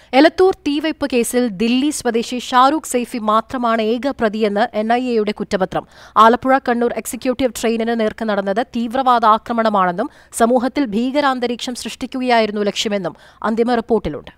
എലത്തൂർ തീവയ്പ് കേസിൽ ദില്ലി സ്വദേശി ഷാറൂഖ് സൈഫി മാത്രമാണ് ഏക പ്രതിയെന്ന് എൻ ഐ എയുടെ കുറ്റപത്രം ആലപ്പുഴ കണ്ണൂർ എക്സിക്യൂട്ടീവ് ട്രെയിനിന് നേർക്ക് നടന്നത് തീവ്രവാദ ആക്രമണമാണെന്നും സമൂഹത്തിൽ ഭീകരാന്തരീക്ഷം സൃഷ്ടിക്കുകയായിരുന്നു ലക്ഷ്യമെന്നും അന്തിമ റിപ്പോർട്ടിലുണ്ട്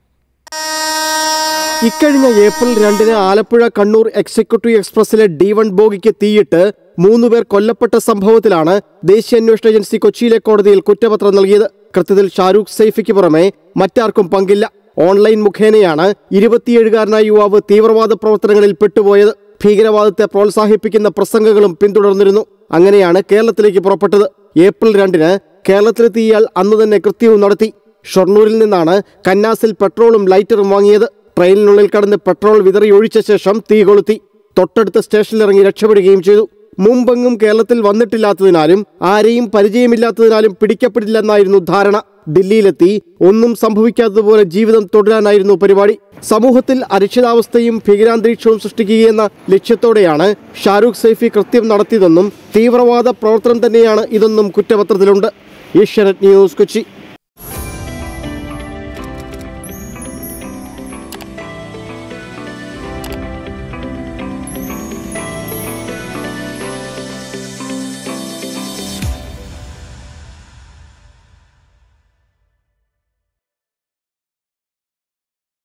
ഇക്കഴിഞ്ഞ ഏപ്രിൽ രണ്ടിന് ആലപ്പുഴ കണ്ണൂർ എക്സിക്യൂട്ടീവ് എക്സ്പ്രസിലെ ഡി വൺ ബോഗിക്ക് തീയിട്ട് മൂന്നുപേർ കൊല്ലപ്പെട്ട സംഭവത്തിലാണ് ദേശീയ അന്വേഷണ ഏജൻസി കൊച്ചിയിലെ കോടതിയിൽ കുറ്റപത്രം നൽകിയത് കൃത്യത്തിൽ ഷാരൂഖ് സൈഫിക്ക് പുറമെ മറ്റാർക്കും പങ്കില്ല ഓൺലൈൻ മുഖേനയാണ് ഇരുപത്തിയേഴുകാരനായ യുവാവ് തീവ്രവാദ പ്രവർത്തനങ്ങളിൽ പെട്ടുപോയത് ഭീകരവാദത്തെ പ്രോത്സാഹിപ്പിക്കുന്ന പ്രസംഗങ്ങളും പിന്തുടർന്നിരുന്നു അങ്ങനെയാണ് കേരളത്തിലേക്ക് പുറപ്പെട്ടത് ഏപ്രിൽ രണ്ടിന് കേരളത്തിലെത്തിയ ഇയാൾ അന്ന് തന്നെ കൃത്യവും നടത്തി ഷൊർണൂരിൽ നിന്നാണ് കന്നാസിൽ പെട്രോളും ലൈറ്ററും വാങ്ങിയത് ട്രെയിനിനുള്ളിൽ കടന്ന് പെട്രോൾ വിതറി ഒഴിച്ച ശേഷം തീ കൊളുത്തി തൊട്ടടുത്ത സ്റ്റേഷനിലിറങ്ങി രക്ഷപ്പെടുകയും ചെയ്തു മുമ്പെങ്ങും കേരളത്തിൽ വന്നിട്ടില്ലാത്തതിനാലും ആരെയും പരിചയമില്ലാത്തതിനാലും പിടിക്കപ്പെടില്ലെന്നായിരുന്നു ധാരണ ദില്ലിയിലെത്തി ഒന്നും സംഭവിക്കാത്തതുപോലെ ജീവിതം തുടരാനായിരുന്നു പരിപാടി സമൂഹത്തിൽ അരക്ഷിതാവസ്ഥയും ഭീകരാന്തരീക്ഷവും സൃഷ്ടിക്കുകയെന്ന ലക്ഷ്യത്തോടെയാണ് ഷാരൂഖ് സൈഫി കൃത്യം നടത്തിയതെന്നും തീവ്രവാദ പ്രവർത്തനം തന്നെയാണ് ഇതെന്നും കുറ്റപത്രത്തിലുണ്ട് ഏഷ്യാനെറ്റ് ന്യൂസ് കൊച്ചി